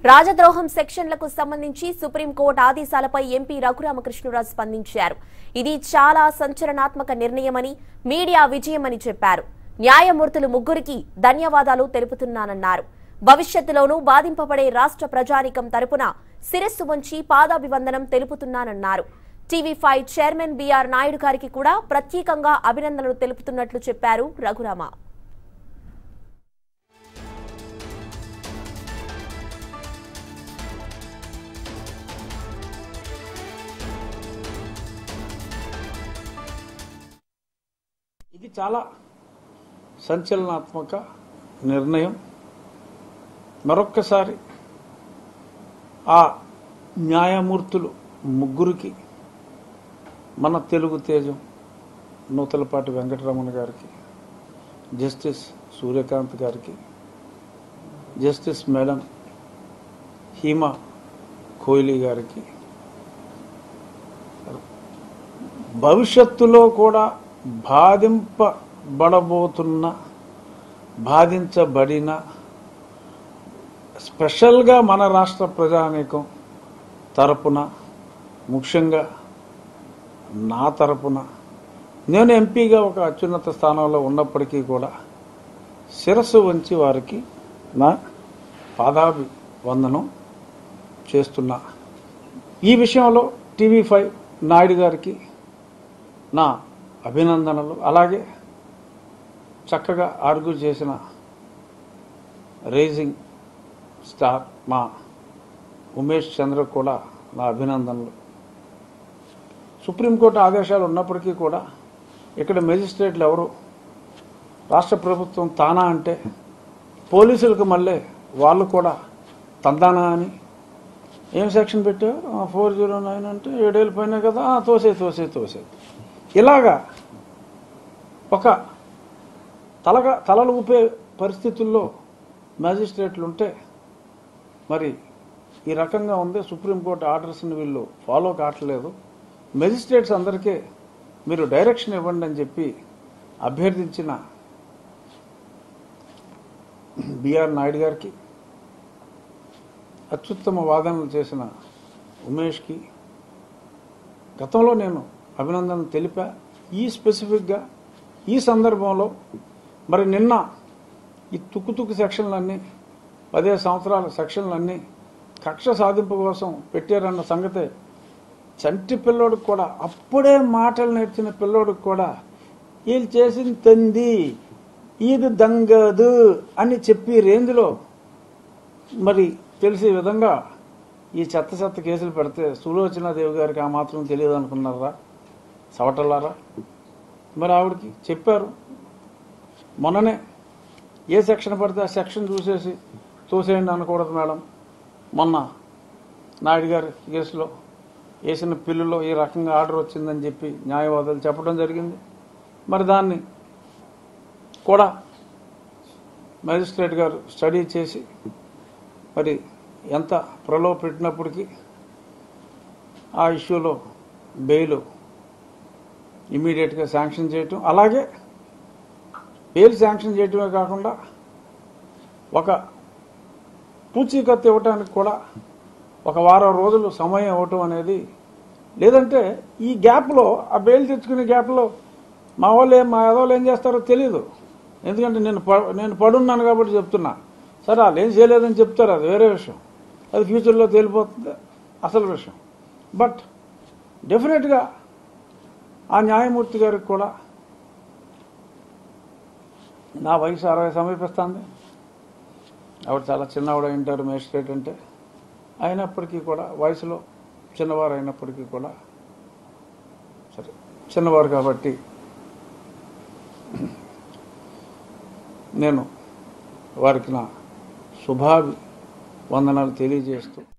రాజద్రోహం సెక్షన్లకు సంబంధించి supreme court ఆదేశాలపై MP Raghuramakrishnaraju స్పందించారు ఇది చాలా సంచలనాత్మక నిర్ణయమని మీడియా విజయమని చెప్పారు న్యాయమూర్తులు ముగ్గురికి ధన్యవాదాలు తెలుపుతున్నానన్నారు భవిష్యత్తులోనూ బాధింపబడే రాష్ట్ర ప్రజానికం తరపున శిరస్సు వంచి పాదాభివందనం తెలుపుతున్నానన్నారు TV five chairman BR Naidu గారికి కూడా ప్రత్యేకంగా అభినందనలు తెలుపుతున్నట్లు చెప్పారు రఘురామ ఇది చాలా సంచలనాత్మక నిర్ణయం మరొక్కసారి ఆ న్యాయమూర్తులు ముగ్గురికి మన తెలుగు తేజం నూతలపాటి వెంకటరమణ గారికి జస్టిస్ సూర్యకాంత్ గారికి జస్టిస్ మేడం హీమా కోహ్లీ గారికి భవిష్యత్తులో కూడా బాధింపబడబోతున్న బాధించబడిన స్పెషల్గా మన రాష్ట్ర ప్రజానీకం తరపున ముఖ్యంగా నా తరపున నేను ఎంపీగా ఒక అత్యున్నత స్థానంలో ఉన్నప్పటికీ కూడా శిరస్సు వంచి వారికి నా పాదాభి వందనం చేస్తున్నా ఈ విషయంలో టీవీ ఫైవ్ నాయుడు గారికి నా అభినందనలు అలాగే చక్కగా ఆర్గ్యూ చేసిన రేజింగ్ స్టార్ మా ఉమేష్ చంద్ర కూడా నా అభినందనలు సుప్రీంకోర్టు ఆదేశాలు ఉన్నప్పటికీ కూడా ఇక్కడ మెజిస్ట్రేట్లు ఎవరు రాష్ట్ర ప్రభుత్వం తానా అంటే పోలీసులకు మళ్ళీ వాళ్ళు కూడా తందానా అని ఏం సెక్షన్ పెట్టావు ఫోర్ జీరో నైన్ అంటే ఏడేళ్ళు పోయినాయి కదా ఆ, తోసే తోసే తోసే ఇలాగా ఒక తలగా తలలు ఊపే పరిస్థితుల్లో మ్యాజిస్ట్రేట్లు ఉంటే మరి ఈ రకంగా ఉంది సుప్రీంకోర్టు ఆర్డర్స్ని వీళ్ళు ఫాలో కావట్లేదు మెజిస్ట్రేట్స్ అందరికీ మీరు డైరెక్షన్ ఇవ్వండి అని చెప్పి అభ్యర్థించిన బిఆర్ నాయుడు గారికి అత్యుత్తమ వాదనలు చేసిన ఉమేష్కి గతంలో నేను అభినందన తెలిపా ఈ స్పెసిఫిక్గా ఈ సందర్భంలో మరి నిన్న ఈ తుక్కు తుక్కు సెక్షన్లన్నీ పదిహేను సంవత్సరాల సెక్షన్లన్నీ కక్ష సాధింపు కోసం పెట్టారన్న సంగతే చంటి పిల్లోడికి కూడా అప్పుడే మాటలు నేర్చిన పిల్లోడికి కూడా వీళ్ళు చేసింది తంది ఇది దంగదు అని చెప్పి రేంజ్లో మరి తెలిసే విధంగా ఈ చెత్త చెత్త కేసులు పెడితే సులోచనాదేవి గారికి ఆ మాత్రం తెలియదు అనుకున్నారా సవటలారా మరి ఆవిడకి చెప్పారు మొన్ననే ఏ సెక్షన్ పడితే ఆ సెక్షన్ చూసేసి తోసేయండి అనకూడదు మేడం మొన్న నాయుడు గారి కేసులో వేసిన పిల్లులో ఈ రకంగా ఆర్డర్ వచ్చిందని చెప్పి న్యాయవాదులు చెప్పడం జరిగింది మరి దాన్ని కూడా మేజిస్ట్రేట్ గారు స్టడీ చేసి మరి ఎంత ప్రలోభ పెట్టినప్పటికీ ఆ ఇష్యూలో బెయిల్ ఇమీడియట్గా శాంక్షన్ చేయటం అలాగే బెయిల్ శాంక్షన్ చేయటమే కాకుండా ఒక పూచీకత్తు ఇవ్వటానికి కూడా ఒక వారం రోజులు సమయం ఇవ్వటం అనేది లేదంటే ఈ గ్యాప్లో ఆ బెయిల్ తెచ్చుకునే గ్యాప్లో మా వాళ్ళు ఏం మా ఎదవాళ్ళు ఏం చేస్తారో తెలియదు ఎందుకంటే నేను ప- నేను పడున్నాను కాబట్టి చెప్తున్నా సరే వాళ్ళు ఏం చేయలేదని చెప్తారు అది వేరే విషయం అది ఫ్యూచర్లో తేలిపోతుంది అసలు విషయం బట్ డెఫినెట్గా ఆ న్యాయమూర్తి గారికి కూడా నా వయసు అరవై సమీపిస్తుంది ఆవిడ చాలా చిన్నవాడు ఉంటారు మేజిస్ట్రేట్ అంటే అయినప్పటికీ కూడా వయసులో చిన్నవారు అయినప్పటికీ కూడా సరే చిన్నవారు కాబట్టి నేను వారికి నా శుభావి వందనాలు తెలియజేస్తూ